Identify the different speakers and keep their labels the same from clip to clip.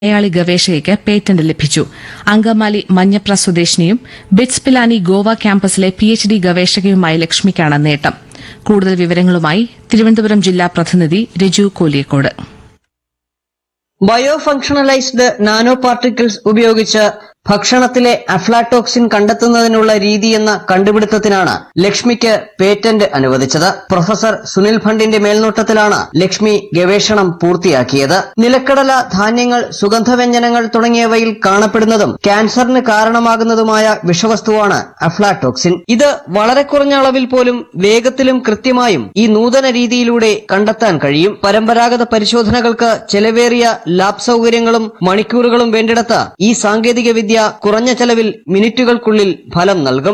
Speaker 1: മലയാളി ഗവേഷകയ്ക്ക് പേറ്റന്റ് ലഭിച്ചു അങ്കമാലി മഞ്ഞപ്ര സ്വദേശിനിയും ബിറ്റ്സ് പിലാനി ഗോവ ക്യാമ്പസിലെ പിഎച്ച്ഡി ഗവേഷകയുമായ ലക്ഷ്മിക്കാണ് നേട്ടം കൂടുതൽ വിവരങ്ങളുമായി തിരുവനന്തപുരം ജില്ലാ പ്രതിനിധി Raju Koliyakode
Speaker 2: bio functionalised nano particles ഉപയോഗിച്ച് ഭക്ഷണത്തിലെ അഫ്ലാടോക്സിൻ കണ്ടെത്തുന്നതിനുള്ള രീതി എന്ന കണ്ടുപിടുത്തത്തിനാണ് ലക്ഷ്മിക്ക് പേറ്റന്റ് അനുവദിച്ചത് പ്രൊഫസർ സുനിൽ ഭണ്ടിന്റെ മേൽനോട്ടത്തിലാണ് ലക്ഷ്മി ഗവേഷണം പൂർത്തിയാക്കിയത് നിലക്കടല ധാന്യങ്ങൾ സുഗന്ധവ്യഞ്ജനങ്ങൾ തുടങ്ങിയവയിൽ കാണപ്പെടുന്നതും ക്യാൻസറിന് കാരണമാകുന്നതുമായ വിഷവസ്തുവാണ് അഫ്ലാടോക്സിൻ ഇത് വളരെ കുറഞ്ഞ അളവിൽ പോലും വേഗത്തിലും കൃത്യമായും ഈ നൂതന രീതിയിലൂടെ കണ്ടെത്താൻ കഴിയും പരമ്പരാഗത പരിശോധനകൾക്ക് ചെലവേറിയ ലാബ് സൗകര്യങ്ങളും മണിക്കൂറുകളും വേണ്ടിടത്ത് ഈ സാങ്കേതിക വിദ്യ കുറഞ്ഞ ചെലവിൽ മിനിറ്റുകൾക്കുള്ളിൽ ഫലം നൽകും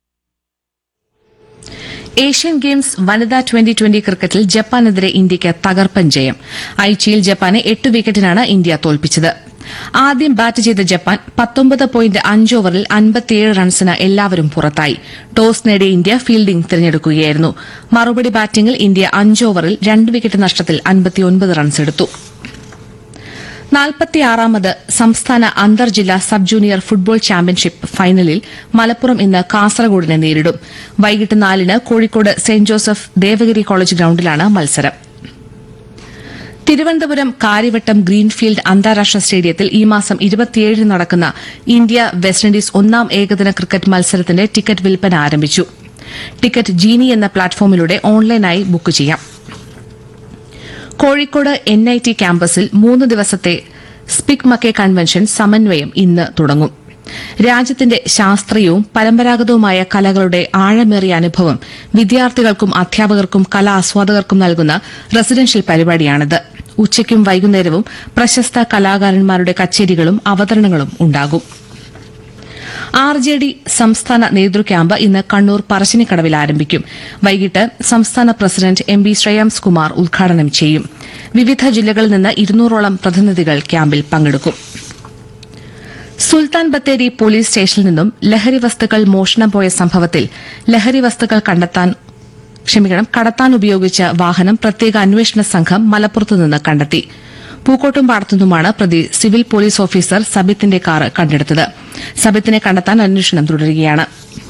Speaker 1: ഏഷ്യൻ ഗെയിംസ് വനിതാ ട്വന്റി ട്വന്റി ക്രിക്കറ്റിൽ ജപ്പാനെതിരെ ഇന്ത്യയ്ക്ക് തകർപ്പൻ ജയം ഐച്ചിയിൽ ജപ്പാനെ എട്ട് വിക്കറ്റിനാണ് ഇന്ത്യ തോൽപ്പിച്ചത് ആദ്യം ബാറ്റ് ചെയ്ത ജപ്പാൻ പത്തൊമ്പത് പോയിന്റ് അഞ്ച് ഓവറിൽ അൻപത്തിയേഴ് റൺസിന് എല്ലാവരും പുറത്തായി ടോസ് നേടിയ ഇന്ത്യ ഫീൽഡിംഗ് തിരഞ്ഞെടുക്കുകയായിരുന്നു മറുപടി ബാറ്റിംഗിൽ ഇന്ത്യ അഞ്ച് ഓവറിൽ രണ്ട് വിക്കറ്റ് നഷ്ടത്തിൽ അൻപത്തിയൊൻപത് റൺസെടുത്തു നാൽപ്പത്തിയാറാമത് സംസ്ഥാന അന്തർജില്ലാ സബ് ജൂനിയർ ഫുട്ബോൾ ചാമ്പ്യൻഷിപ്പ് ഫൈനലിൽ മലപ്പുറം ഇന്ന് കാസർഗോഡിനെ നേരിടും വൈകിട്ട് നാലിന് Kozhikode Saint Joseph Devagiri college ഗ്രൌണ്ടിലാണ് മത്സരം തിരുവനന്തപുരം കാര്യവട്ടം ഗ്രീൻഫീൽഡ് അന്താരാഷ്ട്ര സ്റ്റേഡിയത്തിൽ ഈ മാസം ഇരുപത്തിയേഴിന് നടക്കുന്ന ഇന്ത്യ വെസ്റ്റ് ഇൻഡീസ് ഒന്നാം ഏകദിന ക്രിക്കറ്റ് മത്സരത്തിന്റെ ടിക്കറ്റ് വിൽപ്പന ആരംഭിച്ചു ടിക്കറ്റ് ജീനി എന്ന പ്ലാറ്റ്ഫോമിലൂടെ ഓൺലൈനായി ബുക്ക് ചെയ്യാം കോഴിക്കോട് എൻ ഐ ടി ക്യാമ്പസിൽ മൂന്ന് ദിവസത്തെ സ്പിക് മക്കെ കൺവെൻഷൻ സമന്വയം ഇന്ന് തുടങ്ങും രാജ്യത്തിന്റെ ശാസ്ത്രീയവും പരമ്പരാഗതവുമായ കലകളുടെ ആഴമേറിയ അനുഭവം വിദ്യാർത്ഥികൾക്കും അധ്യാപകർക്കും കലാ ആസ്വാദകർക്കും നൽകുന്ന റെസിഡൻഷ്യൽ പരിപാടിയാണിത് ഉച്ചയ്ക്കും വൈകുന്നേരവും പ്രശസ്ത കലാകാരന്മാരുടെ കച്ചേരികളും അവതരണങ്ങളും ഉണ്ടാകും ആർ ജെ ഡി സംസ്ഥാന നേതൃ ക്യാമ്പ് ഇന്ന് കണ്ണൂർ പറശ്ശിനിക്കടവിൽ ആരംഭിക്കും വൈകിട്ട് സംസ്ഥാന president M B Shreyams Kumar ഉദ്ഘാടനം ചെയ്യും വിവിധ ജില്ലകളിൽ നിന്ന് ഇരുന്നൂറോളം പ്രതിനിധികൾ ക്യാമ്പിൽ പങ്കെടുക്കും സുൽത്താൻ ബത്തേരി പോലീസ് സ്റ്റേഷനിൽ നിന്നും ലഹരി വസ്തുക്കൾ മോഷണം പോയ സംഭവത്തിൽ ലഹരി വസ്തുക്കൾ കണ്ടെത്താൻ ക്ഷമിക്കണം കടത്താൻ ഉപയോഗിച്ച വാഹനം പ്രത്യേക അന്വേഷണ സംഘം മലപ്പുറത്തുനിന്ന് കണ്ടെത്തി പൂക്കോട്ടും പാടത്തുനിന്നുമാണ് പ്രതി സിവിൽ പോലീസ് ഓഫീസർ സബിത്തിന്റെ കാർ കണ്ടെടുത്തത് സബിത്തിനെ കണ്ടെത്താൻ അന്വേഷണം തുടരുകയാണ്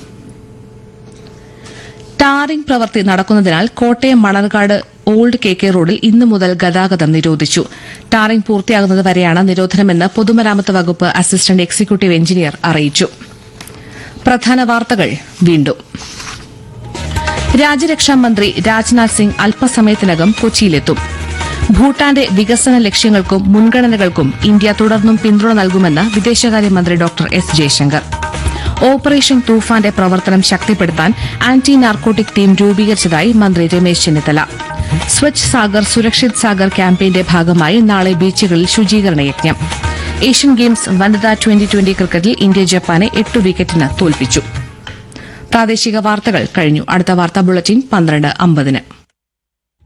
Speaker 1: ടാറിംഗ് പ്രവൃത്തി നടക്കുന്നതിനാൽ Kottayam Manarcad old K K റോഡിൽ ഇന്നു മുതൽ ഗതാഗതം നിരോധിച്ചു ടാറിംഗ് പൂർത്തിയാകുന്നത് വരെയാണ് നിരോധനമെന്ന് പൊതുമരാമത്ത് വകുപ്പ് അസിസ്റ്റന്റ് എക്സിക്യൂട്ടീവ് എഞ്ചിനീയർ അറിയിച്ചു പ്രധാന വാർത്തകൾ വീണ്ടും രാജ്യരക്ഷാ മന്ത്രി രാജ്നാഥ് സിംഗ് അല്പസമയത്തിനകം കൊച്ചിയിലെത്തും ഭൂട്ടാന്റെ വികസന ലക്ഷ്യങ്ങൾക്കും മുൻഗണനകൾക്കും ഇന്ത്യ തുടർന്നും പിന്തുണ നൽകുമെന്ന് വിദേശകാര്യമന്ത്രി ഡോക്ടർ എസ് ജയശങ്കർ ഓപ്പറേഷൻ തൂഫാന്റെ പ്രവർത്തനം ശക്തിപ്പെടുത്താൻ ആന്റി നാർക്കോട്ടിക് ടീം രൂപീകരിച്ചതായി മന്ത്രി രമേശ് ചെന്നിത്തല സ്വച്ഛ് സാഗർ സുരക്ഷിത് സാഗർ ക്യാമ്പയിന്റെ ഭാഗമായി നാളെ ബീച്ചുകളിൽ ശുചീകരണ യജ്ഞം ഏഷ്യൻ ഗെയിംസ് വനിതാ ട്വന്റി ട്വന്റി ക്രിക്കറ്റിൽ ഇന്ത്യ ജപ്പാനെ എട്ട് വിക്കറ്റിന് തോൽപ്പിച്ചു പ്രാദേശിക വാർത്തകൾ കഴിഞ്ഞു അടുത്ത വാർത്താ ബുള്ളറ്റിൻ പന്ത്രണ്ട് അമ്പതിന്